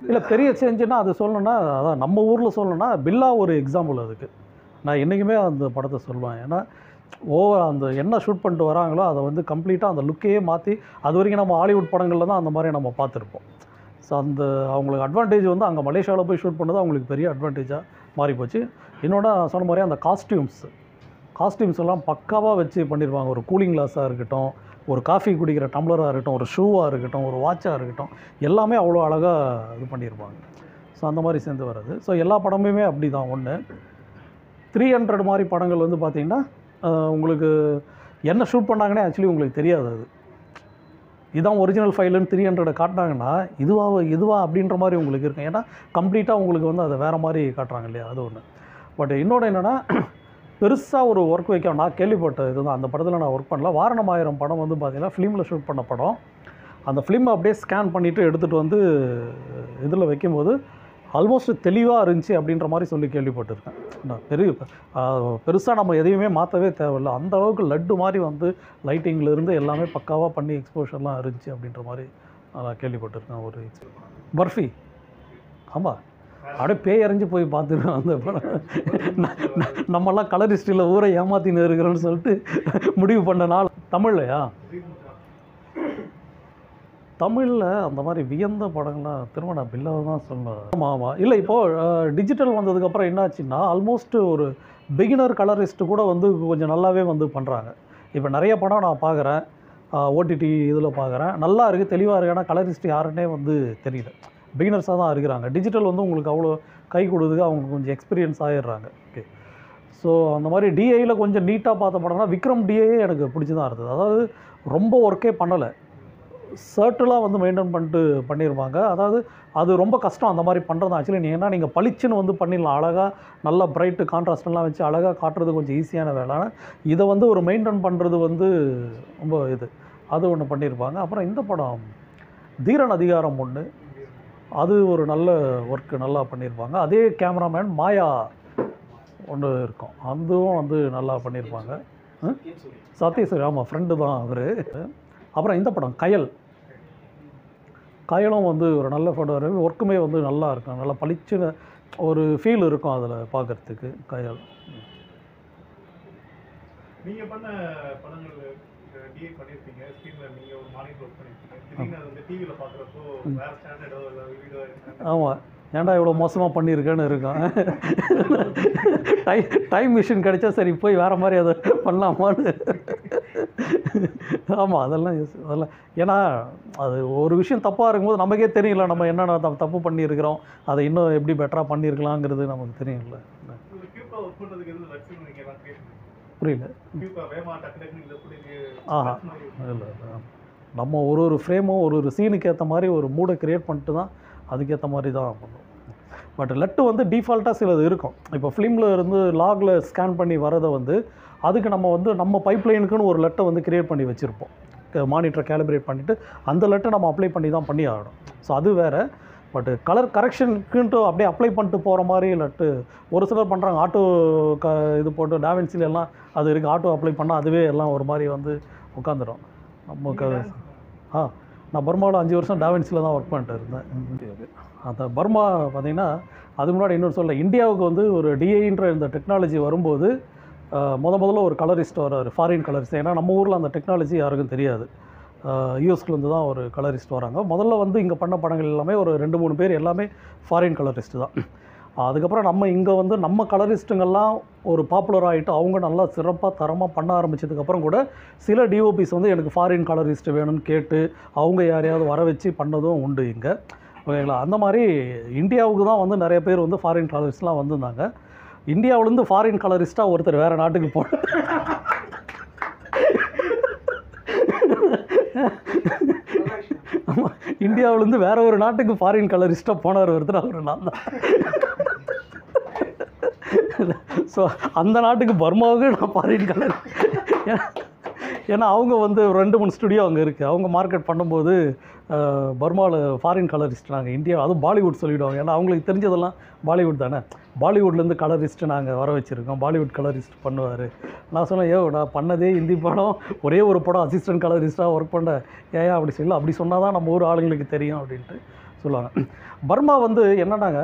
இல்லை பெரிய சேஞ்சுன்னா அது சொல்லணும்னா அதான் நம்ம ஊரில் சொல்லணும்னா பில்லா ஒரு எக்ஸாம்பிள் அதுக்கு நான் என்றைக்குமே அந்த படத்தை சொல்லுவேன் ஏன்னா ஓவர் அந்த என்ன ஷூட் பண்ணிட்டு வராங்களோ அதை வந்து கம்ப்ளீட்டாக அந்த லுக்கையே மாற்றி அது வரைக்கும் நம்ம ஹாலிவுட் படங்களில் தான் அந்த மாதிரி நம்ம பார்த்துருப்போம் ஸோ அந்த அவங்களுக்கு அட்வான்டேஜ் வந்து அங்கே மலேசியாவில் போய் ஷூட் பண்ணது அவங்களுக்கு பெரிய அட்வான்டேஜாக மாறி போச்சு இன்னொன்று நான் சொன்ன மாதிரி அந்த காஸ்டியூம்ஸ் காஸ்டியூம்ஸ் எல்லாம் பக்காவாக வச்சு பண்ணியிருப்பாங்க ஒரு கூலிங் கிளாஸாக இருக்கட்டும் ஒரு காஃபி குடிக்கிற டம்ளராக இருக்கட்டும் ஒரு ஷூவாக இருக்கட்டும் ஒரு வாட்சாக இருக்கட்டும் எல்லாமே அவ்வளோ அழகாக இது பண்ணியிருப்பாங்க ஸோ அந்த மாதிரி சேர்ந்து வர்றது ஸோ எல்லா படமுமே அப்படி தான் ஒன்று த்ரீ ஹண்ட்ரட் மாதிரி படங்கள் வந்து பார்த்திங்கன்னா ஆஹ், உங்களுக்கு என்ன ஷூட் பண்ணாங்கன்னே ஆக்சுவலி உங்களுக்கு தெரியாது அது இதான் ஒரிஜினல் ஃபைலுன்னு த்ரீ ஹண்ட்ரடை காட்டினாங்கன்னா இதுவா இதுவா அப்படின்ற மாதிரி உங்களுக்கு இருக்கும் ஏன்னா கம்ப்ளீட்டாக உங்களுக்கு வந்து அதை வேறு மாதிரி காட்டுறாங்க இல்லையா அது ஒன்று பட் இன்னொன்று என்னென்னா பெருசாக ஒரு ஒர்க் வைக்க நான் கேள்விப்பட்ட இதுதான் அந்த படத்தில் நான் ஒர்க் பண்ணல வாரணம் ஆயிரம் படம் வந்து பார்த்தீங்கன்னா ஃபிலிமில் ஷூட் பண்ண படம் அந்த ஃபிலிமை அப்படியே ஸ்கேன் பண்ணிவிட்டு எடுத்துகிட்டு வந்து இதில் வைக்கும்போது ஆல்மோஸ்ட் தெளிவாக இருந்துச்சு அப்படின்ற மாதிரி சொல்லி கேள்விப்பட்டிருக்கேன் நான் பெரிய பெருசாக நம்ம எதையுமே மாற்றவே தேவையில்ல அந்த அளவுக்கு லட்டு மாதிரி வந்து lightingல இருந்து எல்லாமே பக்காவாக பண்ணி எக்ஸ்போஷர்லாம் இருந்துச்சு அப்படின்ற மாதிரி நான் கேள்விப்பட்டிருக்கேன் ஒரு பர்ஃபி ஆமாம் அப்படியே பேய் அறிஞ்சு போய் பார்த்துருக்கோம் அந்த படம் ந- ந- நம்மலாம் கலரிஸ்டில் ஊரை ஏமாத்தின்னு இருக்கிறோன்னு சொல்லிட்டு முடிவு பண்ண நாள் தமிழ்லையா தமிழில் அந்த மாதிரி வியந்த படங்கள்லாம் திரும்ப நான் பில்லாவை தான் சொல்லுவேன் ஆமாம் ஆமாம் இல்லை இப்போது டிஜிட்டல் வந்ததுக்கப்புறம் என்னாச்சுன்னா ஆல்மோஸ்ட் ஒரு பிகினர் கலரிஸ்ட்டு கூட வந்து கொஞ்சம் நல்லாவே வந்து பண்ணுறாங்க இப்போ நிறைய படம் நான் பார்க்குறேன் ஓடிடி இதில் பார்க்குறேன் நல்லா இருக்குது தெளிவாக இருக்குது ஆனால் கலரிஸ்ட் யாருன்னே வந்து தெரியல பிகினர்ஸாக தான் இருக்கிறாங்க டிஜிட்டல் வந்து உங்களுக்கு அவ்வளோ கை கொடுக்குது அவங்க கொஞ்சம் எக்ஸ்பீரியன்ஸ் ஆகிடுறாங்க ஓகே ஸோ அந்த மாதிரி டிஐயில் கொஞ்சம் நீட்டாக பார்த்த படம்னா விக்ரம் டிஐ எனக்கு பிடிச்சி தான் இருந்தது அதாவது ரொம்ப ஒர்க்கே பண்ணலை சர்ட்டெலாம் வந்து மெயின்டைன் பண்ணிட்டு பண்ணியிருப்பாங்க அதாவது அது ரொம்ப கஷ்டம் அந்த மாதிரி பண்ணுறது ஆக்சுவலி நீங்கள் ஏன்னா நீங்கள் பளிச்சுன்னு வந்து பண்ணிடலாம் அழகாக நல்லா பிரைட்டு கான்ட்ராஸ்டெல்லாம் வச்சு அழகாக காட்டுறது கொஞ்சம் ஈஸியான வேலை ஆனால் இதை வந்து ஒரு மெயின்டைன் பண்ணுறது வந்து ரொம்ப இது அது ஒன்று பண்ணியிருப்பாங்க அப்புறம் இந்த படம் தீரன் அதிகாரம் ஒன்று அது ஒரு நல்ல ஒர்க்கு நல்லா பண்ணியிருப்பாங்க அதே கேமராமேன் மாயா ஒன்று இருக்கும் அதுவும் வந்து நல்லா பண்ணியிருப்பாங்க சத்யசூரி ஆமாம் ஃப்ரெண்டு தான் அவர் அப்புறம் இந்த படம் கயல் கயலும் வந்து ஒரு நல்ல ஃபோட்டோகிராஃபி ஒர்க்குமே வந்து நல்லா இருக்கும் நல்லா பளிச்சுன்னு ஒரு ஃபீல் இருக்கும் அதில் பார்க்குறதுக்கு கயல் நீங்க பண்ண படங்கள் டிஏ பண்ணிருப்பீங்க ஸ்க்ரீன்ல நீங்க ஒரு மானிட்டர் ஒர்க் பண்ணிருப்பீங்க திடீர்னு அது வந்து டிவில பாக்குறப்போ வேற ஸ்டாண்டர்டோ இல்ல வீடியோ ஆமாம் ஏன்டா இவ்வளோ மோசமாக பண்ணியிருக்கேன்னு இருக்கும் டை டைம் மிஷின் கிடைச்சா சரி போய் வேறு மாதிரி அதை பண்ணலாமான்னு ஆமாம் அதெல்லாம் யோசி- அதெல்லாம் ஏன்னா அது ஒரு விஷயம் தப்பாக இருக்கும்போது நமக்கே தெரியல நம்ம என்னென்ன தப்பு தப்பு பண்ணியிருக்கிறோம் அதை இன்னும் எப்படி பெட்டராக பண்ணியிருக்கலாங்கிறது நமக்கு தெரியும்ல கியூபா ஒர்க் பண்றதுக்கு எதுவும் லட்சம் நீங்க எல்லாம் கிரியேட் புரியல கியூபா வேமா டக்கு டக்குனு இந்த ஃபுட்டேஜ் ஆஹா. இல்லை நம்ம ஒரு ஒரு ஃப்ரேமும் ஒரு ஒரு சீனுக்கு ஏற்ற மாதிரி ஒரு மூடை க்ரியேட் பண்ணிட்டு தான் அதுக்கேற்ற மாதிரி தான் பண்ணுவோம் பட் லட்டு வந்து டிஃபால்ட்டாக சிலது இருக்கும் இப்போ ஃபிலிமில் இருந்து லாகில் ஸ்கேன் பண்ணி வரதை வந்து அதுக்கு நம்ம வந்து நம்ம பைப்லைனுக்குன்னு ஒரு லட்டை வந்து க்ரியேட் பண்ணி வச்சுருப்போம் மானிட்டரை கேலிப்ரேட் பண்ணிவிட்டு அந்த லட்டை நம்ம அப்ளை பண்ணி தான் பண்ணி ஆகணும் ஸோ அது வேறு பட் கலர் கரெக்ஷனுக்குன்ட்டு அப்படியே அப்ளை பண்ணிட்டு போகிற மாதிரி லட்டு ஒரு சிலர் பண்ணுறாங்க ஆட்டோ க இது போட்டு டாவென்சில எல்லாம் அது இருக்குது ஆட்டோ அப்ளை பண்ணால் அதுவே எல்லாம் ஒரு மாதிரி வந்து உட்காந்துரும் நமக்கு அது ஆ நான் பர்மாவில் அஞ்சு வருஷம் டாவென்ஸில் தான் ஒர்க் பண்ணிட்டு இருந்தேன் அந்த பர்மா பார்த்தீங்கன்னா அதுக்கு முன்னாடி இன்னொரு சொல்ல இந்தியாவுக்கு வந்து ஒரு டிஐன்ற இந்த டெக்னாலஜி வரும்போது ஆ, முத முதல்ல ஒரு கலரிஸ்ட் வராரு ஃபாரின் கலரிஸ்ட் ஏன்னா நம்ம ஊரில் அந்த டெக்னாலஜி யாருக்கும் தெரியாது யூஎஸ்லேருந்து தான் ஒரு கலரிஸ்ட் வராங்க முதல்ல வந்து இங்கே பண்ண படங்கள் எல்லாமே ஒரு ரெண்டு மூணு பேர் எல்லாமே ஃபாரின் கலரிஸ்ட் தான் அதுக்கப்புறம் நம்ம இங்கே வந்து நம்ம கலரிஸ்ட்டுங்கெல்லாம் ஒரு பாப்புலர் ஆகிட்டு அவங்க நல்லா சிறப்பாக தரமாக பண்ண ஆரம்பிச்சதுக்கப்புறம் கூட சில டிஓபிஸ் வந்து எனக்கு ஃபாரின் கலரிஸ்ட் வேணும்னு கேட்டு அவங்க யாரையாவது வர வச்சு பண்ணதும் உண்டு இங்கே ஓகேங்களா அந்த மாதிரி இந்தியாவுக்கு தான் வந்து நிறைய பேர் வந்து ஃபாரின் கலரிஸ்ட்லாம் வந்திருந்தாங்க இந்தியாவிலேருந்து ஃபாரின் கலரிஸ்ட்டாக ஒருத்தர் வேறு நாட்டுக்கு போ ஆமா, இந்தியாவிலேருந்து வேற ஒரு நாட்டுக்கு ஃபாரின் கலரிஸ்ட்டாக போனவர் ஒருத்தர் அவர் நான் தான் ஸோ அந்த நாட்டுக்கு பர்மாவுக்கு நான் ஃபாரின் கலர் ஏன்னா அவங்க வந்து ஒரு ரெண்டு மூணு ஸ்டுடியோ அங்கே இருக்குது அவங்க மார்க்கெட் பண்ணும்போது பர்மாவில் ஃபாரின் கலரிஸ்ட் நாங்கள் இந்தியா அதுவும் பாலிவுட் சொல்லிவிடுவாங்க ஏன்னா அவங்களுக்கு தெரிஞ்சதெல்லாம் பாலிவுட் தானே பாலிவுட்லேருந்து கலரிஸ்ட்டு நாங்கள் வர வச்சுருக்கோம் பாலிவுட் கலரிஸ்ட் பண்ணுவார் நான் சொன்னேன் ஏ நான் பண்ணதே ஹிந்தி படம் ஒரே ஒரு படம் அசிஸ்டன்ட் கலரிஸ்ட்டாக ஒர்க் பண்ண ஏன் அப்படி சொல்லல அப்படி சொன்னால் தான் நம்ம ஊர் ஆளுங்களுக்கு தெரியும் அப்படின்ட்டு ஸோ சொல்லுவாங்க பர்மா வந்து என்னன்னாங்க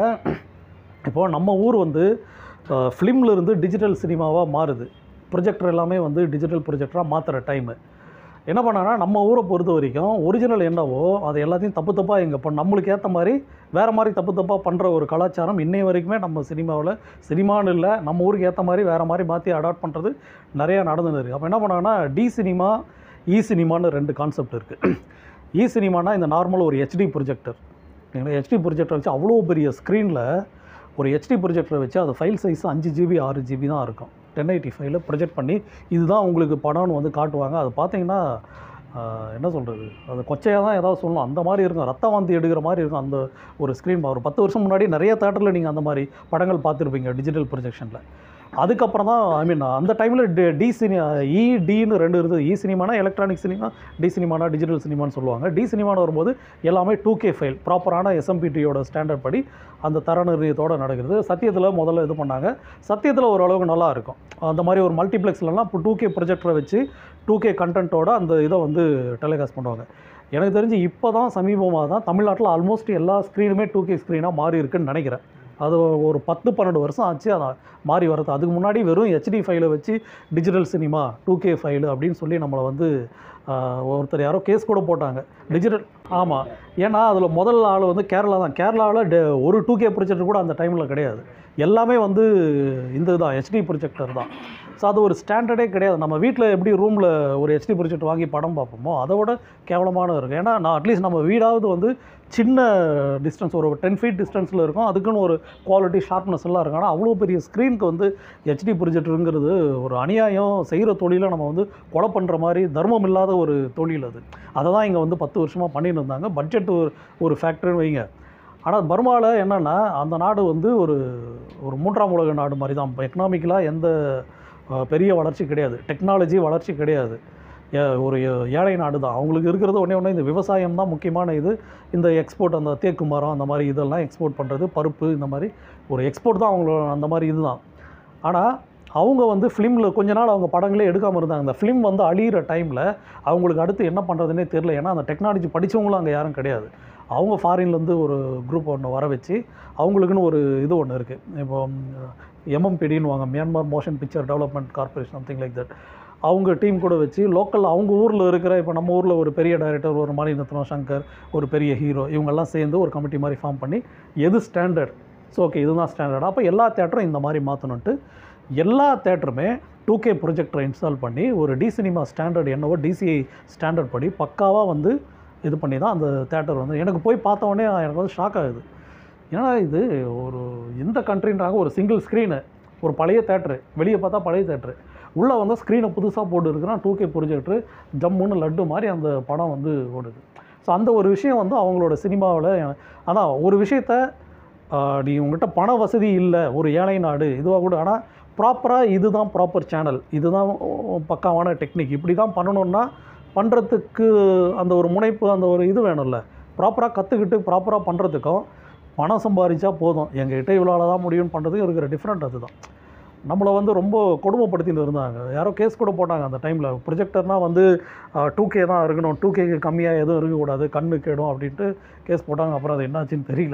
இப்போ நம்ம ஊர் வந்து ஃபிலிமில் இருந்து டிஜிட்டல் சினிமாவாக மாறுது ப்ரொஜெக்டர் எல்லாமே வந்து டிஜிட்டல் ப்ரொஜெக்டராக மாற்றுற டைமு என்ன பண்ணாங்கன்னா நம்ம ஊரை பொறுத்த வரைக்கும் ஒரிஜினல் என்னவோ அது எல்லாத்தையும் தப்பு தப்பாக இங்கே இப்போ நம்மளுக்கு ஏற்ற மாதிரி வேறு மாதிரி தப்பு தப்பாக பண்ணுற ஒரு கலாச்சாரம் இன்னை வரைக்குமே நம்ம சினிமாவில் சினிமான்னு இல்லை நம்ம ஊருக்கு ஏற்ற மாதிரி வேறு மாதிரி மாற்றி அடாப்ட் பண்ணுறது நிறையா நடந்துன்னு இருக்குது அப்போ என்ன பண்ணாங்கன்னா டி சினிமா இ சினிமான்னு ரெண்டு கான்செப்ட் இருக்குது இ சினிமானா இந்த நார்மல் ஒரு ஹெச்டி ப்ரொஜெக்டர் நீங்கள் ஹெச்டி ப்ரொஜெக்டர் வச்சு அவ்வளோ பெரிய ஸ்க்ரீனில் ஒரு ஹெச்டி ப்ரொஜெக்டரை வச்சு அது ஃபைல் சைஸ் அஞ்சு ஜிபி ஆறு ஜிபி தான் இருக்கும் டென் எயிட்டி ஃபைவ்ல ப்ரொஜெக்ட் பண்ணி இதுதான் உங்களுக்கு படம்னு வந்து காட்டுவாங்க அது பார்த்தீங்கன்னா ஆஹ், என்ன சொல்கிறது அது கொச்சையாக தான் ஏதாவது சொல்லணும் அந்த மாதிரி இருக்கும் ரத்த வாந்தி எடுக்கிற மாதிரி இருக்கும் அந்த ஒரு ஸ்க்ரீன் ஒரு பத்து வருஷம் முன்னாடி நிறைய தேட்டரில் நீங்கள் அந்த மாதிரி படங்கள் பார்த்துருப்பீங்க டிஜிட்டல் ப்ரொஜெக்ஷனில் அதுக்கப்புறம் தான் ஐ மீன் அந்த டைமில் டி டி சினி இ டின்னு ரெண்டு இருந்தது இ சினிமானா எலக்ட்ரானிக் சினிமா டி சினிமானா டிஜிட்டல் சினிமான்னு சொல்லுவாங்க டி சினிமான்னு வரும்போது எல்லாமே டூ கே ஃபைல் ப்ராப்பரான எஸ்எம்பிடியோட ஸ்டாண்டர்ட் படி அந்த தர நிர்ணயத்தோடு நடக்கிறது சத்தியத்தில் முதல்ல இது பண்ணாங்க சத்தியத்தில் ஓரளவுக்கு நல்லா இருக்கும் அந்த மாதிரி ஒரு மல்டிப்ளெக்ஸ்லலாம் இப்போ டூ கே ப்ரொஜெக்டரை வச்சு டூ கே கண்டென்ட்டோட அந்த இதை வந்து டெலிகாஸ்ட் பண்ணுவாங்க எனக்கு தெரிஞ்சு இப்போ தான் சமீபமாக தான் தமிழ்நாட்டில் ஆல்மோஸ்ட் எல்லா ஸ்க்ரீனுமே டூ கே ஸ்க்ரீனாக மாறி இருக்குன்னு நினைக்கிறேன் அது ஒரு பத்து பன்னெண்டு வருஷம் ஆச்சு அதை மாறி வரது அதுக்கு முன்னாடி வெறும் ஹெச்டி ஃபைலை வச்சு digital cinema two K file அப்படின்னு சொல்லி நம்மளை வந்து ஆஹ், ஒருத்தர் யாரோ கேஸ் கூட போட்டாங்க டிஜிட்டல் ஆமாம் ஏன்னா அதில் முதல் ஆள் வந்து கேரளா தான் கேரளாவில் ஒரு டூ கே ப்ரொஜெக்டர் கூட அந்த டைமில் கிடையாது எல்லாமே வந்து இந்த தான் ஹெச்டி ப்ரொஜெக்டர் தான் ஸோ அது ஒரு ஸ்டாண்டர்டே கிடையாது நம்ம வீட்டில் எப்படி ரூமில் ஒரு ஹெச்டி ப்ரொஜெக்டர் வாங்கி படம் பார்ப்போமோ அதை விட கேவலமான இருக்கும் ஏன்னா நான் அட்லீஸ்ட் நம்ம வீடாவது வந்து சின்ன டிஸ்டன்ஸ் ஒரு டென் ஃபீட் டிஸ்டன்ஸில் இருக்கும் அதுக்குன்னு ஒரு குவாலிட்டி ஷார்ப்னஸ் எல்லாம் இருக்கும் ஆனால் அவ்வளோ பெரிய ஸ்க்ரீனுக்கு வந்து ஹெச்டி ப்ரொஜெக்டருங்கிறது ஒரு அநியாயம் செய்கிற தொழிலை நம்ம வந்து கொலை பண்ணுற மாதிரி தர்மம் இல்லாத ஒரு தொழில் அது அதை தான் இங்கே வந்து பத்து வருஷமாக பண்ணிட்டு இருந்தாங்க பட்ஜெட் ஒரு ஒரு ஃபேக்டரின்னு வைங்க ஆனால் பர்மாவில் என்னென்னா அந்த நாடு வந்து ஒரு ஒரு மூன்றாம் உலக நாடு மாதிரி தான் எக்கனாமிக்கலாக எந்த அஹ், பெரிய வளர்ச்சி கிடையாது டெக்னாலஜி வளர்ச்சி கிடையாது ஏ- ஒரு ஏ- ஏழை நாடு தான் அவங்களுக்கு இருக்கிறது ஒன்றே ஒன்று இந்த விவசாயம் தான் முக்கியமான இது இந்த எக்ஸ்போர்ட் அந்த தேக்கு மரம் அந்த மாதிரி இதெல்லாம் எக்ஸ்போர்ட் பண்ணுறது பருப்பு இந்த மாதிரி ஒரு எக்ஸ்போர்ட் தான் அவங்களோட அந்த மாதிரி இதுதான் ஆனால் அவங்க வந்து ஃபிலிமில் கொஞ்ச நாள் அவங்க படங்களே எடுக்காமல் இருந்தாங்க அந்த ஃபிலிம் வந்து அழியிற டைமில் அவங்களுக்கு அடுத்து என்ன பண்ணுறதுனே தெரில ஏன்னா அந்த டெக்னாலஜி படித்தவங்களும் அங்கே யாரும் கிடையாது அவங்க ஃபாரின்லேருந்து ஒரு குரூப் ஒன்று வர வச்சு அவங்களுக்குன்னு ஒரு இது ஒன்று இருக்குது இப்போ எம்எம்பிடின்னு வாங்க Myanmar motion picture development corporation something like that அவங்க டீம் கூட வச்சு லோக்கல் அவங்க ஊரில் இருக்கிற இப்போ நம்ம ஊரில் ஒரு பெரிய டைரக்டர் ஒரு மணிரத்னம் சங்கர் ஒரு பெரிய ஹீரோ இவங்கெல்லாம் சேர்ந்து ஒரு கமிட்டி மாதிரி ஃபார்ம் பண்ணி எது ஸ்டாண்டர்ட் ஸோ ஓகே இதுதான் ஸ்டாண்டர்ட் அப்போ எல்லா தேட்டரும் இந்த மாதிரி மாற்றணுன்ட்டு எல்லா தேட்டருமே டூ கே ப்ரொஜெக்டரை இன்ஸ்டால் பண்ணி ஒரு டி சினிமா ஸ்டாண்டர்ட் என்னவோ டிசிஐ ஸ்டாண்டர்ட் படி பக்காவாக வந்து இது பண்ணி தான் அந்த தேட்டர் வந்து எனக்கு போய் பார்த்த உடனே எனக்கு வந்து ஷாக் ஆகுது ஏன்னா இது ஒரு எந்த கண்ட்ரின்றாங்க ஒரு சிங்கிள் ஸ்க்ரீனு ஒரு பழைய தேட்ரு வெளியே பார்த்தா பழைய தேட்ரு உள்ளே வந்து ஸ்க்ரீனை புதுசாக போட்டு இருக்கிறான் டூ கே ப்ரொஜெக்டரு ஜம்முன்னு லட்டு மாதிரி அந்த படம் வந்து ஓடுது ஸோ அந்த ஒரு விஷயம் வந்து அவங்களோட சினிமாவில் அதான் ஒரு விஷயத்த ஆஹ், நீ உங்ககிட்ட பண வசதி இல்லை ஒரு ஏழை நாடு இதுவாக கூட ஆனால் ப்ராப்பராக இதுதான் ப்ராப்பர் சேனல் இதுதான் பக்காவான டெக்னிக் இப்படி தான் பண்ணணுன்னா பண்ணுறதுக்கு அந்த ஒரு முனைப்பு அந்த ஒரு இது வேணும்ல ப்ராப்பராக கற்றுக்கிட்டு ப்ராப்பராக பண்ணுறதுக்கும் பணம் சம்பாதிச்சா போதும் எங்ககிட்ட இவ்வளோ தான் முடியும்னு பண்ணுறதுக்கு இருக்கிற டிஃப்ரெண்ட் அதுதான் நம்மளை வந்து ரொம்ப கொடுமைப்படுத்தின்னு இருந்தாங்க யாரோ கேஸ் கூட போட்டாங்க அந்த டைமில் ப்ரொஜெக்டர்னால் வந்து டூ கே தான் இருக்கணும் டூ கேக்கு கம்மியாக எதுவும் இருக்கக்கூடாது கண்ணு கேடும் அப்படின்ட்டு கேஸ் போட்டாங்க அப்புறம் அது என்னாச்சுன்னு தெரியல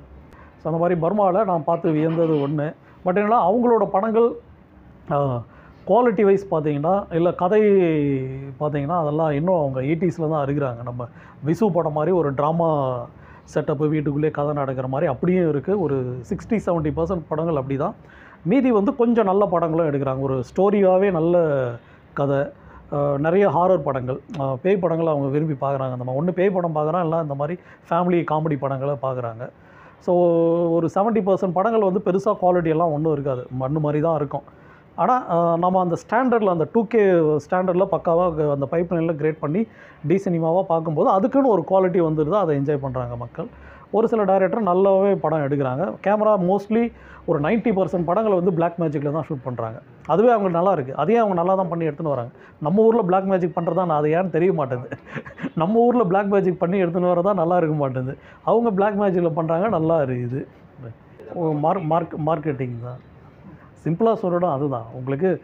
ஸோ அந்த மாதிரி பர்மாவில் நான் பார்த்து வியந்தது ஒன்று பட் என்னன்னா அவங்களோட படங்கள் குவாலிட்டி வைஸ் பார்த்தீங்கன்னா இல்லை கதை பார்த்தீங்கன்னா அதெல்லாம் இன்னும் அவங்க எயிட்டிஸில் தான் இருக்கிறாங்க நம்ம விசு படம் மாதிரி ஒரு ட்ராமா செட்டப்பு வீட்டுக்குள்ளே கதை நடக்கிற மாதிரி அப்படியும் இருக்குது ஒரு சிக்ஸ்டி 70% பர்சன்ட் படங்கள் அப்படி தான் மீதி வந்து கொஞ்சம் நல்ல படங்களும் எடுக்கிறாங்க ஒரு ஸ்டோரியாகவே நல்ல கதை அஹ், நிறைய ஹாரர் படங்கள் அஹ், பேய் படங்கள் அவங்க விரும்பி பார்க்குறாங்க நம்ம ஒன்று பேய் படம் பார்க்குறோம் இல்லை இந்த மாதிரி ஃபேமிலி காமெடி படங்களை பார்க்குறாங்க ஸோ ஒரு 70% பர்சன்ட் படங்கள் வந்து பெருசாக குவாலிட்டி எல்லாம் ஒன்றும் இருக்காது மண்ணு மாதிரி தான் இருக்கும் ஆனால் நம்ம அந்த ஸ்டாண்டர்டில் அந்த டூ கே ஸ்டாண்டர்டில் பக்காவாக அந்த பைப் லைனில் கிரேட் பண்ணி டி சினிமாவாக பார்க்கும்போது அதுக்குன்னு ஒரு குவாலிட்டி வந்துடுது அதை என்ஜாய் பண்ணுறாங்க மக்கள் ஒரு சில டைரக்டர் நல்லாவே படம் எடுக்கிறாங்க கேமரா மோஸ்ட்லி ஒரு 90% பர்சன்ட் படங்களை வந்து பிளாக் மேஜிக்கில் தான் ஷூட் பண்ணுறாங்க அதுவே அவங்களுக்கு நல்லா இருக்குது அதையே அவங்க நல்லா தான் பண்ணி எடுத்துன்னு வராங்க நம்ம ஊரில் பிளாக் மேஜிக் பண்ணுறதா நான் அது ஏன்னு தெரிய மாட்டேங்குது நம்ம ஊரில் பிளாக் மேஜிக் பண்ணி எடுத்துன்னு வரதா நல்லா இருக்க மாட்டேங்குது அவங்க பிளாக் மேஜிக்கில் பண்ணுறாங்க நல்லா இருக்குது மார்க் மார்க் மார்க்கெட்டிங் தான் சிம்பிளாக சொல்லணும் அதுதான் உங்களுக்கு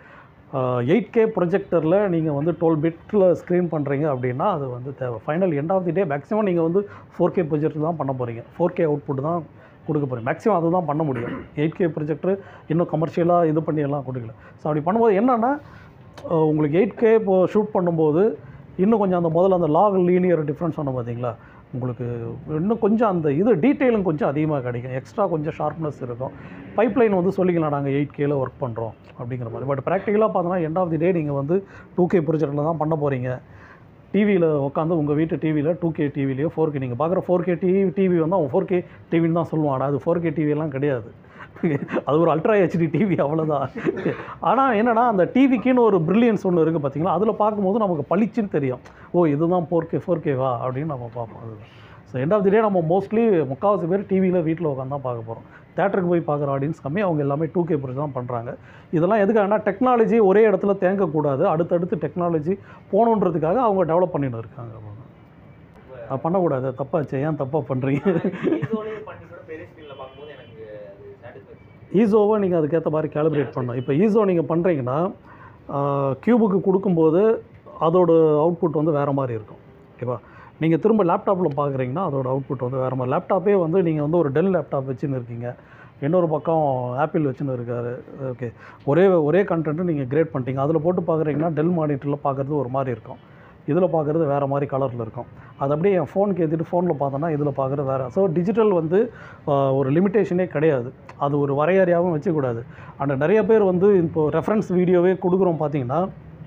எயிட் கே ப்ரொஜெக்டரில் நீங்கள் வந்து டுவெல் பிட்டில் ஸ்க்ரீன் பண்ணுறீங்க அப்படின்னா அது வந்து தேவை final end of the day maximum நீங்கள் வந்து ஃபோர் கே ப்ரொஜெக்டர் தான் பண்ண போகிறீங்க ஃபோர் கே அவுட்புட் தான் கொடுக்க போகிறீங்க மேக்ஸிமம் அதுதான் பண்ண முடியும் எயிட் கே ப்ரொஜெக்டர் இன்னும் கமர்ஷியலாக இது பண்ணி எல்லாம் கொடுக்கல ஸோ அப்படி பண்ணும்போது என்னென்னா உங்களுக்கு எயிட் கே இப்போ ஷூட் பண்ணும்போது இன்னும் கொஞ்சம் அந்த முதல்ல அந்த லாக் லீனியர் டிஃப்ரென்ஸ் சொன்ன பார்த்தீங்களா உங்களுக்கு இன்னும் கொஞ்சம் அந்த இது டீட்டெயிலும் கொஞ்சம் அதிகமாக கிடைக்கும் எக்ஸ்ட்ரா கொஞ்சம் ஷார்ப்னஸ் இருக்கும் பைப்லைன் வந்து சொல்லிக்கலாம் நாங்கள் எயிட் கேல ஒர்க் பண்ணுறோம் அப்படிங்கிற மாதிரி பட் ப்ராக்டிக்கலாக பார்த்தோன்னா எண்ட் ஆஃப் தி டே நீங்கள் வந்து டூ கே ப்ரொஜெக்டில் தான் பண்ண போகிறீங்க டிவியில் உட்காந்து உங்கள் வீட்டு டிவியில் டூ கே டிவிலையோ ஃபோர் கே நீங்கள் பார்க்குற ஃபோர் கே டிவி டிவி வந்து அவன் ஃபோர் கே டிவின்னு தான் சொல்லுவான் ஆனா அது ஃபோர் கே டிவியெல்லாம் கிடையாது அது ஒரு அல்ட்ரா ஹெச்டி டிவி அவ்வளோதான் ஆனால் என்னென்னா அந்த டிவிக்குன்னு ஒரு ப்ரில்லியன்ஸ் ஒன்று இருக்குது பார்த்தீங்களா அதில் பார்க்கும்போது நமக்கு பளிச்சுன்னு தெரியும் ஓ இதுதான் ஃபோர் கே ஃபோர் கேவா அப்படின்னு நம்ம பார்ப்போம் அதுதான் so end of the day நம்ம மோஸ்ட்லி முக்கால்வாசி பேர் டிவியில் வீட்டில் உட்காந்து தான் பார்க்க போகிறோம் தேட்டருக்கு போய் பார்க்குற ஆடியன்ஸ் கம்மி அவங்க எல்லாமே டூ கே ப்ரொஜெக்ட் தான் பண்ணுறாங்க இதெல்லாம் எதுக்காகனா டெக்னாலஜி ஒரே இடத்துல தேங்கக்கூடாது அடுத்தடுத்து டெக்னாலஜி போகணுன்றதுக்காக அவங்க டெவலப் பண்ணிட்டு இருக்காங்க அவங்க. அது பண்ணக்கூடாது தப்பாச்சு ஏன் தப்பாக பண்ணுறீங்க ஈஸோலயே பண்ணி கூட பெரிய ஸ்க்ரீன்ல பார்க்கும்போது எனக்கு அது சாட்டிஸ்ஃபேக்ஷன் ஈஸோவை நீங்கள் அதுக்கேற்ற மாதிரி கேலிப்ரேட் பண்ணணும் இப்போ ஈஸோ நீங்கள் பண்ணுறீங்கன்னா க்யூபுக்கு கொடுக்கும்போது அதோட அவுட்புட் வந்து வேறு மாதிரி இருக்கும் ஓகேவா நீங்கள் திரும்ப லேப்டாப்பில் பார்க்குறீங்கன்னா அதோட அவுட்புட் வந்து வேறு மாதிரி லேப்டாப்பே வந்து நீங்கள் வந்து ஒரு டெல் லேப்டாப் வச்சுன்னு இருக்கீங்க இன்னொரு பக்கம் ஆப்பிள் வச்சுன்னு இருக்காரு ஓகே ஒரே ஒரே கண்டென்ட்டு நீங்கள் கிரேட் பண்ணிட்டீங்க அதில் போட்டு பார்க்குறீங்கன்னா டெல் மானிட்டரில் பார்க்குறது ஒரு மாதிரி இருக்கும் இதில் பார்க்குறது வேறு மாதிரி கலரில் இருக்கும் அது அப்படியே என் ஃபோனுக்கு ஏற்றிட்டு ஃபோனில் பார்த்தோன்னா இதில் பார்க்குறது வேறு ஸோ டிஜிட்டல் வந்து ஆஹ், ஒரு லிமிட்டேஷனே கிடையாது அது ஒரு வரையறையாகவும் வச்சுக்கூடாது அண்ட் நிறைய பேர் வந்து இப்போ ரெஃபரன்ஸ் வீடியோவே கொடுக்குறோம் பார்த்தீங்கன்னா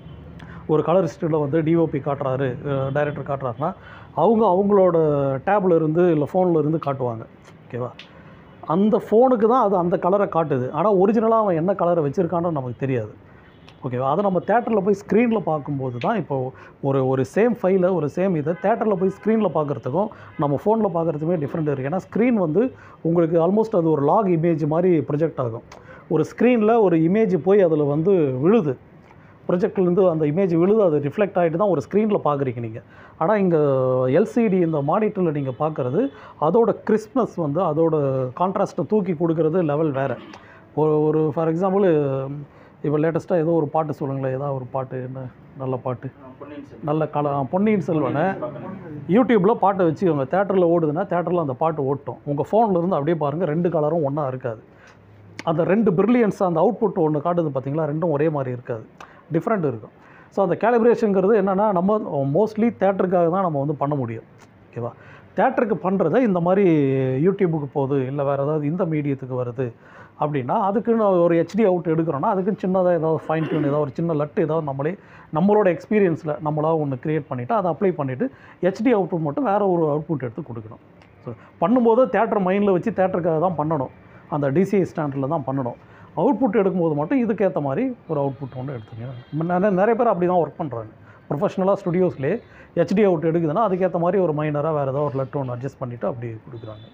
ஒரு கலரிஸ்ட்டில் வந்து டிஓபி காட்டுறாரு டைரக்டர் காட்டுறாருன்னா அவங்க அவங்களோட டேப்ல இருந்து இல்லை ஃபோனில் இருந்து காட்டுவாங்க ஓகேவா அந்த ஃபோனுக்கு தான் அது அந்த கலரை காட்டுது ஆனால் ஒரிஜினலாக அவன் என்ன கலரை வச்சுருக்கான்னு நமக்கு தெரியாது ஓகேவா அதை நம்ம தேட்டரில் போய் ஸ்க்ரீனில் பார்க்கும்போது தான் இப்போ ஒரு ஒரு சேம் ஃபைலை ஒரு சேம் இதை தேட்டரில் போய் ஸ்க்ரீனில் பார்க்குறதுக்கும் நம்ம ஃபோனில் பார்க்குறதுக்குமே டிஃப்ரெண்ட் இருக்குது ஏன்னா ஸ்க்ரீன் வந்து உங்களுக்கு ஆல்மோஸ்ட் அது ஒரு லாக் இமேஜ் மாதிரி ப்ரொஜெக்ட் ஆகும் ஒரு ஸ்க்ரீனில் ஒரு இமேஜ் போய் அதில் வந்து விழுது ப்ரொஜெக்ட்லேருந்து அந்த இமேஜ் விழுது அது ரிஃப்ளெக்ட் ஆகிட்டு தான் ஒரு ஸ்க்ரீனில் பார்க்குறீங்க நீங்கள் ஆனால் இங்கே எல்சிடி இந்த மானிட்டரில் நீங்கள் பார்க்குறது அதோட கிறிஸ்ப்னஸ் வந்து அதோட கான்ட்ராஸ்ட்டை தூக்கி கொடுக்கறது லெவல் வேறு ஒரு ஒரு ஃபார் எக்ஸாம்பிள் இப்போ லேட்டஸ்ட்டாக ஏதோ ஒரு பாட்டு சொல்லுங்களேன் ஏதாவது ஒரு பாட்டு என்ன நல்ல பாட்டு பொன்னியின் செல்வன் நல்ல கல ஆ, பொன்னியின் செல்வனை யூடியூப்பில் பாட்டை வச்சுக்கோங்க தேட்டரில் ஓடுதுன்னா தேட்டரில் அந்த பாட்டு ஓட்டும் உங்கள் ஃபோனில் இருந்து அப்படியே பாருங்கள் ரெண்டு கலரும் ஒன்றா இருக்காது அந்த ரெண்டு பிரில்லியன்ஸ் அந்த அவுட்புட் ஒன்று காட்டுது பார்த்தீங்களா ரெண்டும் ஒரே மாதிரி இருக்காது டிஃப்ரெண்ட் இருக்கும் ஸோ அந்த கேலிப்ரேஷனுங்கிறது என்னென்னா நம்ம மோஸ்ட்லி தேட்டருக்காக தான் நம்ம வந்து பண்ண முடியும் ஓகேவா தேட்டருக்கு பண்ணுறத இந்த மாதிரி யூடியூபுக்கு போகுது இல்லை வேறு ஏதாவது இந்த மீடியத்துக்கு வருது அப்படின்னா அதுக்குன்னு ஒரு ஹெச்டி அவுட் எடுக்கிறோன்னா அதுக்கு சின்னதாக ஏதாவது ஃபைன் டியூன் ஏதாவது ஒரு சின்ன லட்டு ஏதாவது நம்மளே நம்மளோட எக்ஸ்பீரியன்ஸில் நம்மளாக ஒன்று க்ரியேட் பண்ணிவிட்டு அதை அப்ளை பண்ணிவிட்டு ஹெச்டி அவுட்புட் மட்டும் வேறு ஒரு அவுட்புட் எடுத்து கொடுக்கணும் ஸோ பண்ணும்போது தேட்டர் மைண்டில் வச்சு தேட்டருக்காக தான் பண்ணணும் அந்த டிசிஐ ஸ்டாண்டர்டில் தான் பண்ணணும் அவுட்புட் எடுக்கும்போது மட்டும் இதுக்கேற்ற மாதிரி ஒரு அவுட்புட் ஒன்று எடுத்துங்க நிறைய நிறைய பேர் அப்படி தான் ஒர்க் பண்ணுறாங்க ப்ரொஃபஷனலாக ஸ்டுடியோஸ்லேயே ஹெச்டி அவுட் எடுக்குதுன்னா அதுக்கேற்ற மாதிரி ஒரு மைனராக வேறு ஏதாவது ஒரு லெட்டர் ஒன்று அட்ஜஸ்ட் பண்ணிவிட்டு அப்படி கொடுக்குறாங்க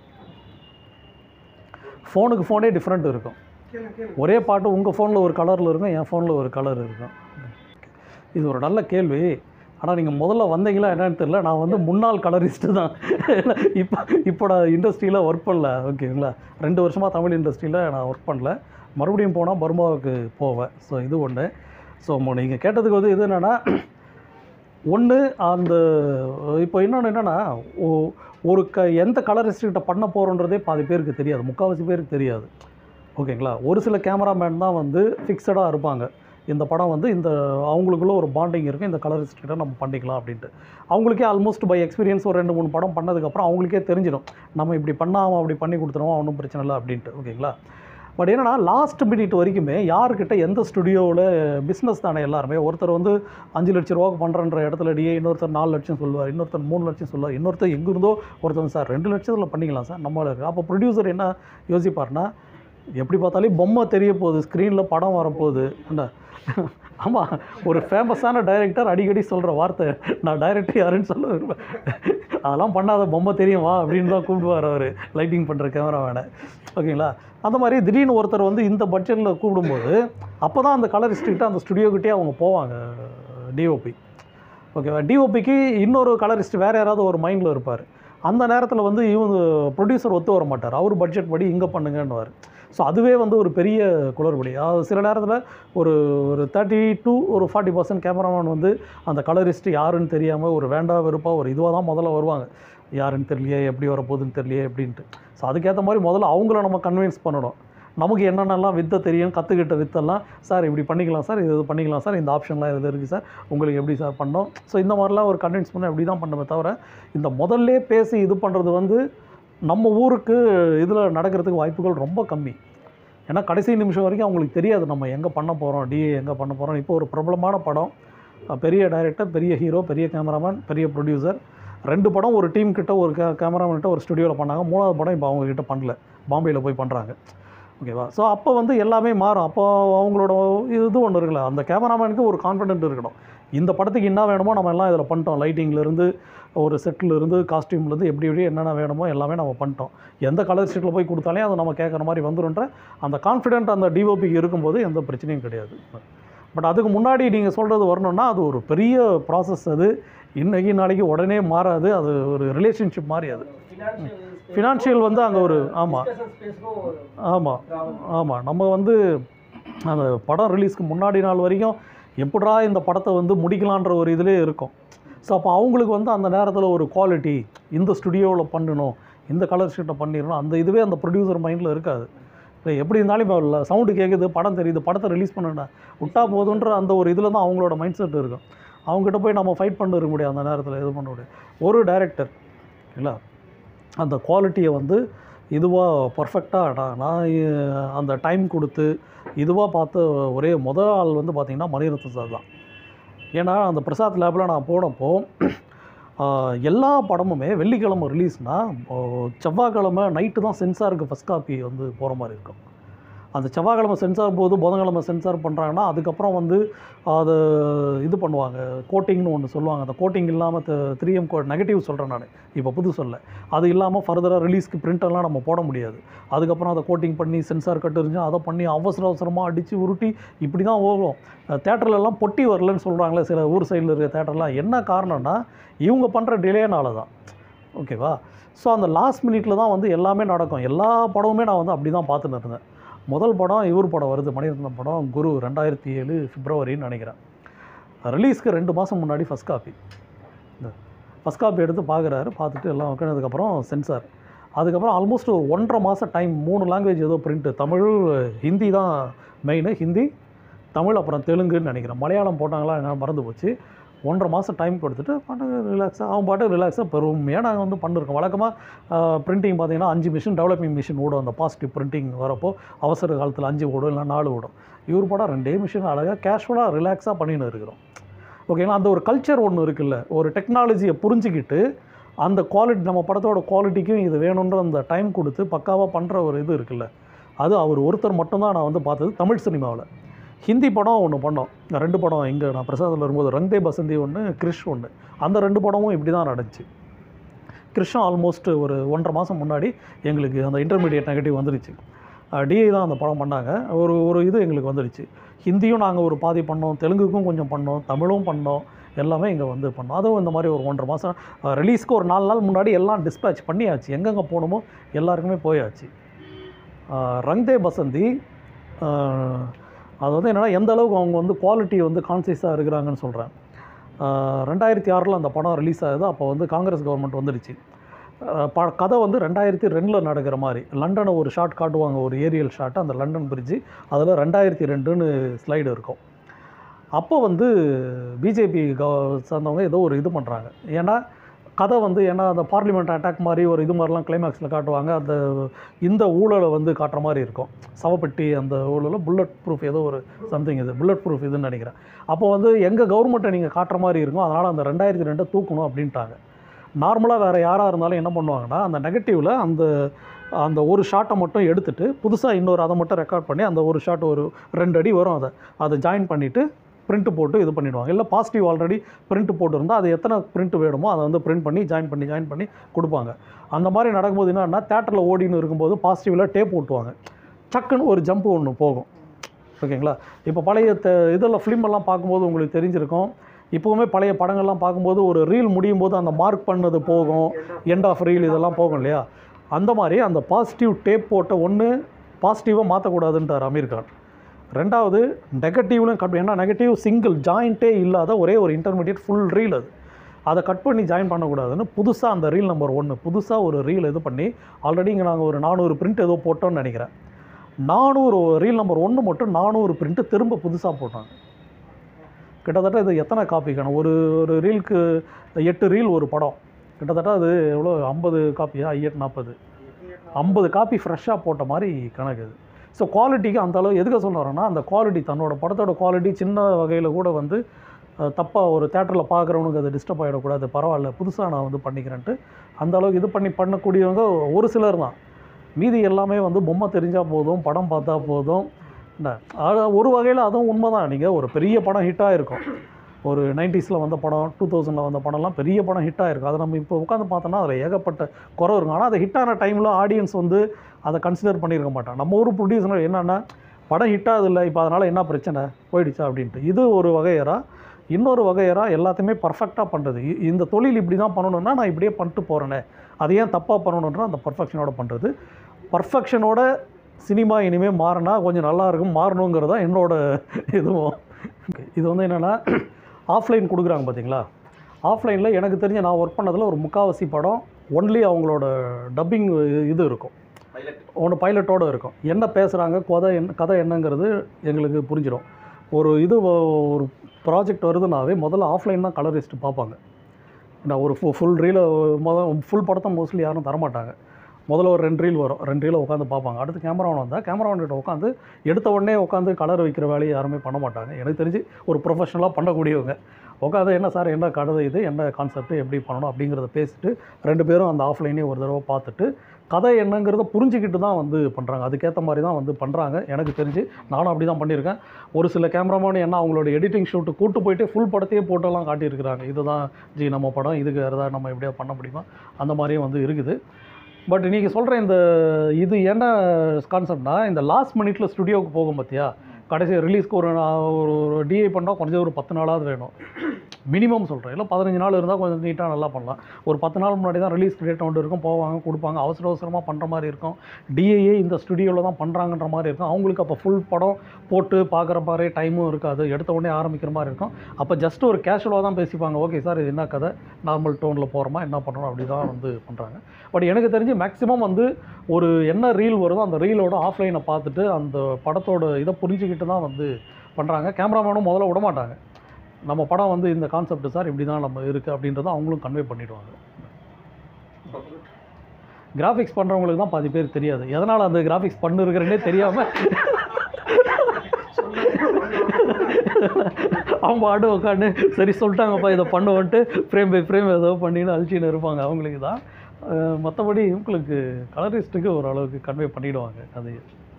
ஃபோனுக்கு ஃபோனே டிஃப்ரெண்ட் இருக்கும் ஒரே பாட்டு உங்கள் ஃபோனில் ஒரு கலரில் இருக்கும் என் ஃபோனில் ஒரு கலர் இருக்கும் இது ஒரு நல்ல கேள்வி ஆனால் நீங்கள் முதல்ல வந்தீங்களா என்னன்னு தெரியல நான் வந்து முன்னாள் கலரிஸ்ட்டு தான் இப்போ இப்போ நான் இண்டஸ்ட்ரியில் ஒர்க் பண்ணல ஓகேங்களா ரெண்டு வருஷமாக தமிழ் இண்டஸ்ட்ரியில் நான் ஒர்க் பண்ணல மறுபடியும் போனால் பர்மாவுக்கு போவேன் ஸோ இது ஒன்று ஸோ நீங்கள் கேட்டதுக்கு வந்து இது என்னென்னா ஒன்று அந்த இப்போ இன்னொன்று என்னென்னா ஒரு க எந்த கலரிஸ்ட்கிட்ட பண்ண போகிறோன்றதே பாதி பேருக்கு தெரியாது முக்கால்வாசி பேருக்கு தெரியாது ஓகேங்களா ஒரு சில கேமராமேன் தான் வந்து ஃபிக்ஸடாக இருப்பாங்க இந்த படம் வந்து இந்த அவங்களுக்குள்ள ஒரு பாண்டிங் இருக்கும் இந்த கலரிஸ்ட்கிட்ட நம்ம பண்ணிக்கலாம் அப்படின்ட்டு அவங்களுக்கே ஆல்மோஸ்ட் பை எக்ஸ்பீரியன்ஸ் ஒரு ரெண்டு மூணு படம் பண்ணதுக்கப்புறம் அவங்களுக்கே தெரிஞ்சிடும் நம்ம இப்படி பண்ணாமல் அப்படி பண்ணி கொடுத்துருவோம் ஒன்றும் பிரச்சனை இல்லை அப்படின்ட்டு ஓகேங்களா பட் என்னன்னா லாஸ்ட் மினிட் வரைக்குமே யார்கிட்ட எந்த ஸ்டுடியோவில் பிஸ்னஸ் தானே எல்லாருமே ஒருத்தர் வந்து அஞ்சு லட்ச ரூபாய்க்கு பண்ணுறன்ற இடத்துல டிஏ இன்னொருத்தர் நாலு லட்சம் சொல்லுவார் இன்னொருத்தர் மூணு லட்சம் சொல்லுவார் இன்னொருத்தர் எங்கிருந்தோ ஒருத்தர் சார் ரெண்டு லட்சத்தில் பண்ணிக்கலாம் சார் நம்மளால இருக்குது அப்போ ப்ரொடியூசர் என்ன யோசிப்பார்னா எப்படி பார்த்தாலும் பொம்மை தெரிய போகுது ஸ்க்ரீனில் படம் வரப்போகுது என்ன ஆமாம் ஒரு ஃபேமஸான டைரக்டர் அடிக்கடி சொல்கிற வார்த்தை நான் டைரக்டர் யாருன்னு சொல்ல விரும்புவேன் அதெல்லாம் பண்ணாத பொம்மை தெரியுமா அப்படின்னு தான் கூப்பிடுவார் அவர் லைட்டிங் பண்ணுற கேமராமேனை ஓகேங்களா அந்த மாதிரி திடீர்னு ஒருத்தர் வந்து இந்த பட்ஜெட்டில் கூப்பிடும்போது அப்போ தான் அந்த கலரிஸ்ட்கிட்ட அந்த ஸ்டுடியோக்கிட்டே அவங்க போவாங்க டிஓபி ஓகேவா டிஓபிக்கு இன்னொரு கலரிஸ்ட் வேறு யாராவது ஒரு மைண்டில் இருப்பார் அந்த நேரத்தில் வந்து இவங்க ப்ரொடியூசர் ஒத்து வர மாட்டார் அவர் பட்ஜெட் படி இங்கே பண்ணுங்கன்னுவார் ஸோ அதுவே வந்து ஒரு பெரிய குளறுபடி அதாவது சில நேரத்தில் ஒரு ஒரு தேர்ட்டி டு ஒரு ஃபார்ட்டி பர்சன்ட் கேமராமேன் வந்து அந்த கலரிஸ்ட் யாருன்னு தெரியாமல் ஒரு வேண்டா வெறுப்பா ஒரு இதுவாக தான் முதல்ல வருவாங்க யாருன்னு தெரியலையே எப்படி வரப்போகுதுன்னு தெரியலையே அப்படின்ட்டு ஸோ அதுக்கேற்ற மாதிரி முதல்ல அவங்கள நம்ம கன்வின்ஸ் பண்ணணும் நமக்கு என்னென்னலாம் வித்தை தெரியும் கற்றுக்கிட்ட வித்தெல்லாம் சார் இப்படி பண்ணிக்கலாம் சார் இது இது பண்ணிக்கலாம் சார் இந்த ஆப்ஷன்லாம் இது இருக்குது சார் உங்களுக்கு எப்படி சார் பண்ணோம் ஸோ இந்த மாதிரிலாம் ஒரு கன்வின்ஸ் பண்ண இப்படி தான் பண்ணுமே தவிர இந்த முதல்ல பேசி இது பண்ணுறது வந்து நம்ம ஊருக்கு இதில் நடக்கிறதுக்கு வாய்ப்புகள் ரொம்ப கம்மி ஏன்னா கடைசி நிமிஷம் வரைக்கும் அவங்களுக்கு தெரியாது நம்ம எங்கே பண்ண போகிறோம் டிஏ எங்கே பண்ண போகிறோம் இப்போ ஒரு பிரபலமான படம் அஹ் பெரிய டைரக்டர் பெரிய ஹீரோ பெரிய கேமராமேன் பெரிய ப்ரொடியூசர் ரெண்டு படம் ஒரு டீம் கிட்ட ஒரு கே கேமராமேன் கிட்ட ஒரு ஸ்டுடியோவில் பண்ணாங்க மூணாவது படம் இப்போ அவங்க கிட்ட பண்ணல பாம்பேயில் போய் பண்ணுறாங்க ஓகேவா ஸோ அப்போ வந்து எல்லாமே மாறும் அப்போ அவங்களோட இது ஒன்று இருக்குல்ல அந்த கேமராமேனுக்கு ஒரு கான்ஃபிடென்ட் இருக்கணும் இந்த படத்துக்கு என்ன வேணுமோ நம்ம எல்லாம் இதில் பண்ணிட்டோம் லைட்டிங்லேருந்து ஒரு செட்டில் இருந்து காஸ்டியூம்லேருந்து எப்படி எப்படி என்னென்ன வேணுமோ எல்லாமே நம்ம பண்ணிட்டோம் எந்த கலர் ஷீட்டில் போய் கொடுத்தாலே அதை நம்ம கேட்குற மாதிரி வந்துருன்ற அந்த கான்ஃபிடென்ட் அந்த டிஓபிக்கு இருக்கும்போது எந்த பிரச்சனையும் கிடையாது பட் அதுக்கு முன்னாடி நீங்கள் சொல்கிறது வரணும்னா அது ஒரு பெரிய ப்ராசஸ் அது இன்னைக்கு நாளைக்கு உடனே மாறாது அது ஒரு ரிலேஷன்ஷிப் மாதிரி அது ஃபினான்ஷியல் வந்து அங்கே ஒரு ஆமாம் ஆமாம் ஆமாம் நம்ம வந்து அந்த படம் ரிலீஸ்க்கு முன்னாடி நாள் வரைக்கும் எப்படா இந்த படத்தை வந்து முடிக்கலான்ற ஒரு இதிலே இருக்கும் ஸோ அப்போ அவங்களுக்கு வந்து அந்த நேரத்தில் ஒரு குவாலிட்டி இந்த ஸ்டுடியோவில் பண்ணணும் இந்த கலர் ஷீட்டை பண்ணிடணும் அந்த இதுவே அந்த ப்ரொடியூசர் மைண்டில் இருக்காது இப்போ எப்படி இருந்தாலும் இப்போ சவுண்டு கேட்குது படம் தெரியுது படத்தை ரிலீஸ் பண்ணடா விட்டா போதுன்ற அந்த ஒரு இதில் தான் அவங்களோட மைண்ட் செட் இருக்கும் அவங்ககிட்ட போய் நம்ம ஃபைட் பண்ண இருக்க முடியாது அந்த நேரத்தில் இது பண்ண முடியாது ஒரு டைரக்டர் இல்லை அந்த குவாலிட்டியை வந்து இதுவாக பர்ஃபெக்டாக நான் நான் இ- அந்த டைம் கொடுத்து இதுவாக பார்த்த ஒரே முதல் ஆள் வந்து பார்த்திங்கன்னா மணிரத்னம் சார் தான் ஏன்னா அந்த பிரசாத் லேபில் நான் போனப்போ ஆஹ், எல்லா படமுமே வெள்ளிக்கிழமை ரிலீஸ்னால் செவ்வாய்க்கிழமை நைட்டு தான் சென்சாருக்கு ஃபஸ்ட் காப்பி வந்து போகிற மாதிரி இருக்கும் அந்த செவ்வாய்க்கிழமை சென்சார் போது புதன்கிழமை சென்சார் பண்ணுறாங்கன்னா அதுக்கப்புறம் வந்து அதை இது பண்ணுவாங்க கோட்டிங்னு ஒன்று சொல்லுவாங்க அந்த கோட்டிங் இல்லாமல் த்ரீ எம் கோ நெகட்டிவ் சொல்கிறேன் நான் இப்போ புது சொல்ல அது இல்லாமல் ஃபர்தராக ரிலீஸ்க்கு பிரிண்டெல்லாம் நம்ம போட முடியாது அதுக்கப்புறம் அதை கோட்டிங் பண்ணி சென்சார் கட் இருந்துச்சு அதை பண்ணி அவசர அவசரமாக அடித்து உருட்டி இப்படி தான் ஓடும் தேட்டர்லலாம் பொட்டி வரலன்னு சொல்கிறாங்களே சில ஊர் சைடில் இருக்க தேட்டர்லாம் என்ன காரணம்னா இவங்க பண்ணுற டிலேனால தான் ஓகேவா ஸோ அந்த லாஸ்ட் மினிட்ல தான் வந்து எல்லாமே நடக்கும் எல்லா படமுமே நான் வந்து அப்படி தான் பார்த்துன்னு இருந்தேன் முதல் படம் இவர் படம் வருது மணிரத்னம் படம் குரு ரெண்டாயிரத்தி ஏழு பிப்ரவரின்னு நினைக்கிறேன் ரிலீஸ்க்கு ரெண்டு மாதம் முன்னாடி ஃபஸ்ட் காப்பி ஃபஸ்ட் காப்பி எடுத்து பார்க்குறாரு பார்த்துட்டு எல்லாம் வைக்கினதுக்கப்புறம் சென்சார் அதுக்கப்புறம் ஆல்மோஸ்ட் ஒன்றரை மாதம் டைம் மூணு லாங்குவேஜ் ஏதோ பிரிண்ட்டு தமிழ் ஹிந்தி தான் மெயின் ஹிந்தி தமிழ் அப்புறம் தெலுங்குன்னு நினைக்கிறேன் மலையாளம் போட்டாங்களா என்ன மறந்து போச்சு ஒன்றரை மாதம் டைம் கொடுத்துட்டு பாட்டு ரிலாக்ஸாக அவன் பாட்டு ரிலாக்ஸாக பெருமையாக நாங்கள் வந்து பண்ணிருக்கோம் வழக்கமாக பிரிண்டிங் பார்த்தீங்கன்னா அஞ்சு மிஷின் டெவலப்பிங் மிஷின் ஓடும் அந்த பாசிட்டிவ் பிரிண்டிங் வரப்போ அவசர காலத்தில் அஞ்சு ஓடும் இல்லை நாலு ஓடும் இவர் படம் ரெண்டே மிஷின் அழகாக கேஷுவலாக ரிலாக்ஸாக பண்ணின்னு இருக்கிறோம் ஓகேங்களா அந்த ஒரு கல்ச்சர் ஒன்று இருக்குல்ல ஒரு டெக்னாலஜியை புரிஞ்சுக்கிட்டு அந்த குவாலிட்டி நம்ம படத்தோட குவாலிட்டிக்கும் இது வேணுன்ற அந்த டைம் கொடுத்து பக்காவாக பண்ணுற ஒரு இது இருக்குல்ல அது அவர் ஒருத்தர் மட்டும்தான் நான் வந்து பார்த்தது தமிழ் சினிமாவில் ஹிந்தி படம் ஒன்று பண்ணோம் ரெண்டு படம் இங்கே நான் பிரசாதில் வரும்போது ரங்தே பசந்தி ஒன்று கிறிஷ் ஒன்று அந்த ரெண்டு படமும் இப்படி தான் நடந்துச்சு கிறிஷும் ஆல்மோஸ்ட் ஒரு ஒன்றரை மாதம் முன்னாடி எங்களுக்கு அந்த இன்டர்மீடியட் நெகட்டிவ் வந்துருச்சு டிஐ தான் அந்த படம் பண்ணாங்க ஒரு ஒரு இது எங்களுக்கு வந்துடுச்சு ஹிந்தியும் நாங்கள் ஒரு பாதி பண்ணோம் தெலுங்குக்கும் கொஞ்சம் பண்ணோம் தமிழும் பண்ணோம் எல்லாமே இங்கே வந்து பண்ணோம் அதுவும் இந்த மாதிரி ஒரு ஒன்றரை மாதம் ரிலீஸ்க்கு ஒரு நாலு நாள் முன்னாடி எல்லாம் டிஸ்பேச் பண்ணியாச்சு எங்கெங்கே போகணுமோ எல்லாருக்குமே போயாச்சு ஆஹ் ரங்தே பசந்தி ஆஹ் அது வந்து என்னென்னா எந்த அளவுக்கு அவங்க வந்து குவாலிட்டி வந்து கான்சியஸாக இருக்கிறாங்கன்னு சொல்கிறேன் ரெண்டாயிரத்தி ஆறில் அந்த படம் ரிலீஸ் ஆகுது அப்போ வந்து காங்கிரஸ் கவர்மெண்ட் வந்துடுச்சு ஆஹ் ப கதை வந்து ரெண்டாயிரத்தி ரெண்டில் நடக்கிற மாதிரி லண்டனை ஒரு ஷாட் காட்டுவாங்க ஒரு ஏரியல் ஷாட் அந்த லண்டன் பிரிட்ஜு அதில் ரெண்டாயிரத்தி ரெண்டுன்னு ஸ்லைடு இருக்கும் அப்போ வந்து பிஜேபி கவ சார்ந்தவங்க ஏதோ ஒரு இது பண்ணுறாங்க ஏன்னா கதை வந்து ஏன்னா அந்த பார்லிமெண்ட் அட்டாக் மாதிரி ஒரு இது மாதிரிலாம் கிளைமேக்ஸில் காட்டுவாங்க அந்த இந்த ஊழலை வந்து காட்டுற மாதிரி இருக்கும் சவப்பெட்டி அந்த ஊழலில் புல்லட் ப்ரூஃப் ஏதோ ஒரு சம்திங் இது புல்லட் ப்ரூஃப் இதுன்னு நினைக்கிறேன் அப்போ வந்து எங்கள் கவர்மெண்ட்டை நீங்கள் காட்டுற மாதிரி இருக்கும் அதனால் அந்த ரெண்டாயிரத்தி ரெண்டை தூக்கணும் அப்படின்ட்டாங்க நார்மலாக வேறு யாராக இருந்தாலும் என்ன பண்ணுவாங்கன்னா அந்த நெகட்டிவில் அந்த அந்த ஒரு ஷாட்டை மட்டும் எடுத்துட்டு புதுசாக இன்னொரு அதை மட்டும் ரெக்கார்ட் பண்ணி அந்த ஒரு ஷாட் ஒரு ரெண்டு அடி வரும் அதை அதை ஜாயின் பண்ணிவிட்டு பிரிண்ட் போட்டு இது பண்ணிடுவாங்க இல்லை பாசிட்டிவ் ஆல்ரெடி பிரிண்ட் போட்டிருந்தால் அது எத்தனை பிரிண்ட் வேணுமோ அதை வந்து பிரிண்ட் பண்ணி ஜாயின் பண்ணி ஜாயின் பண்ணி கொடுப்பாங்க அந்த மாதிரி நடக்கும்போது என்னன்னா தேட்டரில் ஓடின்னு இருக்கும்போது பாசிட்டிவில் டேப் ஓட்டுவாங்க சக்குன்னு ஒரு ஜம்ப் ஒன்று போகும் ஓகேங்களா இப்போ பழைய த இதெல்லாம் ஃபிலிம் எல்லாம் பார்க்கும்போது உங்களுக்கு தெரிஞ்சிருக்கும் இப்போவுமே பழைய படங்கள்லாம் பார்க்கும்போது ஒரு ரீல் முடியும் போது அந்த மார்க் பண்ணது போகும் எண்ட் ஆஃப் ரீல் இதெல்லாம் போகும் இல்லையா அந்த மாதிரி அந்த பாசிட்டிவ் டேப் போட்ட ஒன்று பாசிட்டிவாக மாற்றக்கூடாதுன்றார் அமீர் கான் ரெண்டாவது நெகட்டிவ்லையும் கட் ஏன்னா நெகட்டிவ் சிங்கிள் ஜாயிண்ட்டே இல்லாத ஒரே ஒரு இன்டர்மீடியட் ஃபுல் ரீல் அது அதை கட் பண்ணி ஜாயின் பண்ணக்கூடாதுன்னு புதுசாக அந்த ரீல் நம்பர் ஒன்று புதுசாக ஒரு ரீல் இது பண்ணி ஆல்ரெடி இங்கே நாங்கள் ஒரு நானூறு பிரிண்ட் ஏதோ போட்டோம்னு நினைக்கிறேன் நானூறு ரீல் நம்பர் ஒன்று மட்டும் நானூறு பிரிண்ட்டு திரும்ப புதுசாக போட்டாங்க கிட்டத்தட்ட இது எத்தனை காப்பி காணும் ஒரு ஒரு ரீலுக்கு எட்டு ரீல் ஒரு படம் கிட்டத்தட்ட அது எவ்வளோ ஐம்பது காப்பியா ஐயட் நாற்பது ஐம்பது காப்பி ஃப்ரெஷ்ஷாக போட்ட மாதிரி கணக்கு இது ஸோ குவாலிட்டிக்கு அந்த அளவு எதுக்கு சொல்ல வரேன்னா அந்த குவாலிட்டி தன்னோட படத்தோட குவாலிட்டி சின்ன வகையில் கூட வந்து தப்பாக ஒரு தேட்டரில் பார்க்குறவனுக்கு அது டிஸ்டர்ப் ஆகிடக்கூடாது பரவாயில்ல புதுசாக நான் வந்து பண்ணிக்கிறேன்ட்டு அந்த அளவுக்கு இது பண்ணி பண்ணக்கூடியவங்க ஒரு சிலர் தான் மீதி எல்லாமே வந்து பொம்மை தெரிஞ்சால் போதும் படம் பார்த்தா போதும் என்ன அது ஒரு வகையில் அதுவும் உண்மை தான் நீங்கள் ஒரு பெரிய படம் ஹிட்டாக இருக்கும் ஒரு நைன்டிஸில் வந்த படம் டூ தௌசண்டில் வந்த படம்லாம் பெரிய படம் ஹிட்டாக இருக்கும் அதை நம்ம இப்போ உட்காந்து பார்த்தோன்னா அதில் ஏகப்பட்ட குறை இருக்கும் ஆனால் அது ஹிட்டான டைமில் ஆடியன்ஸ் வந்து அதை கன்சிடர் பண்ணியிருக்க மாட்டான் நம்ம ஊர் ப்ரொடியூசர் என்னென்னா படம் ஹிட்டாகுது இல்லை இப்போ அதனால் என்ன பிரச்சனை போயிடுச்சா அப்படின்ட்டு இது ஒரு வகையரா இன்னொரு வகையரா எல்லாத்தையுமே பர்ஃபெக்டாக பண்ணுறது இ- இந்த தொழில் இப்படி தான் பண்ணணும்னா நான் இப்படியே பண்ணிட்டு போகிறேனே அதை ஏன் தப்பாக பண்ணணுன்ற அந்த பர்ஃபெக்ஷனோட பண்ணுறது பர்ஃபெக்ஷனோட சினிமா இனிமேல் மாறினா கொஞ்சம் நல்லா இருக்கும் மாறணுங்கிறது தான் என்னோட இதுவும் இது வந்து என்னென்னா ஆஃப்லைன் கொடுக்குறாங்க பார்த்தீங்களா ஆஃப்லைனில் எனக்கு தெரிஞ்ச நான் ஒர்க் பண்ணதில் ஒரு முக்காவாசி படம் ஒன்லி அவங்களோட டப்பிங் இது இருக்கும் பைலட் ஒன்று பைலட்டோடு இருக்கும் என்ன பேசுகிறாங்க கதை என்ன கதை என்னங்கிறது எங்களுக்கு புரிஞ்சிடும் ஒரு இது வ- ஒரு ப்ராஜெக்ட் வருதுனாவே முதல்ல ஆஃப்லைன் தான் கலரிஸ்ட் பார்ப்பாங்க நான் ஒரு ஃபு ஃபுல் ரீலை முத ஃபுல் படத்தை மோஸ்ட்லி யாரும் தரமாட்டாங்க முதல்ல ஒரு ரெண்டு ரீல் வரும் ரெண்டு ரீலை உட்காந்து பார்ப்பாங்க அடுத்து கேமராவன் வந்தால் கேமராவன் கிட்ட உட்காந்து எடுத்த உடனே உட்காந்து கலர் வைக்கிற வேலையை யாருமே பண்ண மாட்டாங்க எனக்கு தெரிஞ்சு ஒரு ப்ரொஃபஷனலாக பண்ணக்கூடியவங்க உட்காந்து என்ன சார் என்ன கதை இது என்ன கான்செப்ட் எப்படி பண்ணணும் அப்படிங்கிறத பேசிட்டு ரெண்டு பேரும் அந்த ஆஃப்லைனே ஒரு தடவை பார்த்துட்டு கதை என்னங்கிறத புரிஞ்சுக்கிட்டு தான் வந்து பண்ணுறாங்க அதுக்கேற்ற மாதிரி தான் வந்து பண்ணுறாங்க எனக்கு தெரிஞ்சு நானும் அப்படி தான் பண்ணியிருக்கேன் ஒரு சில கேமராமேன் என்ன அவங்களோட எடிட்டிங் ஷூட்டு கூட்டு போயிட்டு ஃபுல் படத்தையே போட்டெல்லாம் காட்டியிருக்கிறாங்க இதுதான் ஜி நம்ம படம் இதுக்கு வேறு ஏதாவது நம்ம எப்படியா பண்ண முடியுமா அந்த மாதிரியும் வந்து இருக்குது பட் நீங்கள் சொல்கிற இந்த இது என்ன கான்செப்ட்னா இந்த லாஸ்ட் மினிட்ல ஸ்டுடியோவுக்கு போகும் பார்த்தியா கடைசி ரிலீஸ்க்கு ஒரு நா- ஒரு ஒரு டிஐ பண்ணால் குறைஞ்சது ஒரு பத்து நாளாவது வேணும் மினிமம் சொல்கிறேன் இல்லை பதினஞ்சு நாள் இருந்தால் கொஞ்சம் நீட்டாக நல்லா பண்ணலாம் ஒரு பத்து நாள் முன்னாடி தான் ரிலீஸ் டேட் ஒன்று இருக்கும் போவாங்க கொடுப்பாங்க அவசர அவசரமாக பண்ணுற மாதிரி இருக்கும் டிஏஏ இந்த ஸ்டுடியோவில் தான் பண்ணுறாங்கன்ற மாதிரி இருக்கும் அவங்களுக்கு அப்போ ஃபுல் படம் போட்டு பார்க்குற மாதிரி டைமும் இருக்காது எடுத்த உடனே ஆரம்பிக்கிற மாதிரி இருக்கும் அப்போ ஜஸ்ட் ஒரு கேஷுவலாக தான் பேசிப்பாங்க ஓகே சார் இது என்ன கதை நார்மல் டோனில் போகிறோமா என்ன பண்ணுறோம் அப்படி தான் வந்து பண்ணுறாங்க பட் எனக்கு தெரிஞ்சு மேக்ஸிமம் வந்து ஒரு என்ன ரீல் வருதோ அந்த ரீலோட ஆஃப்லைனை பார்த்துட்டு அந்த படத்தோட இதை புரிஞ்சுக்கிட்டு தான் வந்து பண்ணுறாங்க கேமராமேனும் முதல்ல விட மாட்டாங்க நம்ம படம் வந்து இந்த கான்செப்ட் சார் இப்படி தான் நம்ம இருக்குது அப்படின்றத அவங்களும் கன்வே பண்ணிடுவாங்க கிராஃபிக்ஸ் பண்ணுறவங்களுக்கு தான் பாதி பேர் தெரியாது எதனால் அந்த கிராஃபிக்ஸ் பண்ணிருக்கிறேனே தெரியாமல் அவங்க ஆடு உட்காந்து சரி சொல்லிட்டாங்கப்பா இதை பண்ணுவோன்ட்டு ஃப்ரேம் பை ஃப்ரேம் ஏதோ பண்ணின்னு அழிச்சின்னு இருப்பாங்க அவங்களுக்கு தான் மற்றபடி இவங்களுக்கு கலரிஸ்ட்டுக்கு ஓரளவுக்கு கன்வே பண்ணிடுவாங்க அது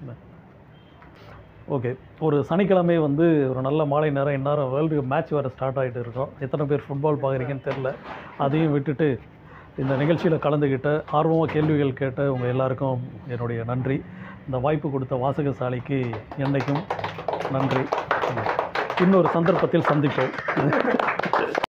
ஓகே ஒரு சனிக்கிழமை வந்து ஒரு நல்ல மாலை நேரம் இந்நேரம் வேர்ல்டு மேட்ச் வேறு ஸ்டார்ட் ஆகிட்டு இருக்கோம் எத்தனை பேர் ஃபுட்பால் பார்க்குறீங்கன்னு தெரில அதையும் விட்டுட்டு இந்த நிகழ்ச்சியில் கலந்துக்கிட்ட ஆர்வமாக கேள்விகள் கேட்ட உங்கள் எல்லாருக்கும் என்னுடைய நன்றி இந்த வாய்ப்பு கொடுத்த வாசகசாலைக்கு என்றைக்கும் நன்றி இன்னொரு சந்தர்ப்பத்தில் சந்திப்போம்